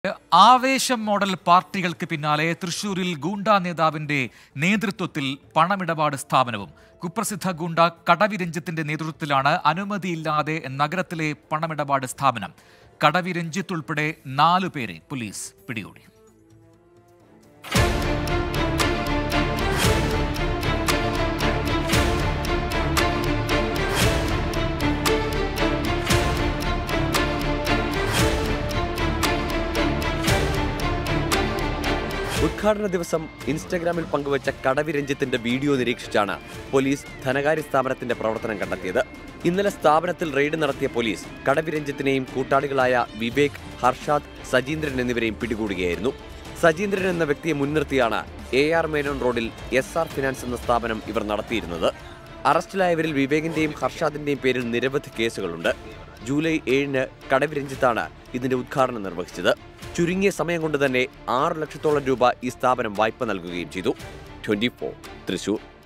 ആവേശം മോഡൽ പാർട്ടികൾക്ക് പിന്നാലെ തൃശൂരിൽ ഗൂണ്ടാ നേതാവിന്റെ നേതൃത്വത്തിൽ പണമിടപാട് സ്ഥാപനവും കുപ്രസിദ്ധ ഗൂണ്ട കടവി രഞ്ജിത്തിന്റെ നേതൃത്വത്തിലാണ് അനുമതിയില്ലാതെ നഗരത്തിലെ പണമിടപാട് സ്ഥാപനം കടവി രഞ്ജിത്ത് ഉൾപ്പെടെ നാലു പേരെ പോലീസ് പിടികൂടി ഉദ്ഘാടന ദിവസം ഇൻസ്റ്റഗ്രാമിൽ പങ്കുവച്ച കടവി രഞ്ജിത്തിന്റെ വീഡിയോ നിരീക്ഷിച്ചാണ് പോലീസ് ധനകാര്യ സ്ഥാപനത്തിന്റെ പ്രവർത്തനം കണ്ടെത്തിയത് ഇന്നലെ സ്ഥാപനത്തിൽ റെയ്ഡ് നടത്തിയ പോലീസ് കടവി രഞ്ജിത്തിനെയും കൂട്ടാളികളായ വിവേക് ഹർഷാദ് സജീന്ദ്രൻ എന്നിവരെയും പിടികൂടുകയായിരുന്നു സജീന്ദ്രൻ എന്ന വ്യക്തിയെ മുൻനിർത്തിയാണ് എ ആർ മേനോൻ റോഡിൽ എസ് ആർ ഫിനാൻസ് എന്ന സ്ഥാപനം ഇവർ നടത്തിയിരുന്നത് അറസ്റ്റിലായവരിൽ വിവേകിന്റെയും ഹർഷാദിന്റെയും പേരിൽ നിരവധി കേസുകളുണ്ട് ജൂലൈ ഏഴിന് കടവി രഞ്ജിത്താണ് ഇതിന്റെ ഉദ്ഘാടനം നിർവഹിച്ചത് ചുരുങ്ങിയ സമയം കൊണ്ട് തന്നെ ആറ് ലക്ഷത്തോളം രൂപ ഈ സ്ഥാപനം വായ്പ നൽകുകയും ചെയ്തു ട്വന്റി തൃശൂർ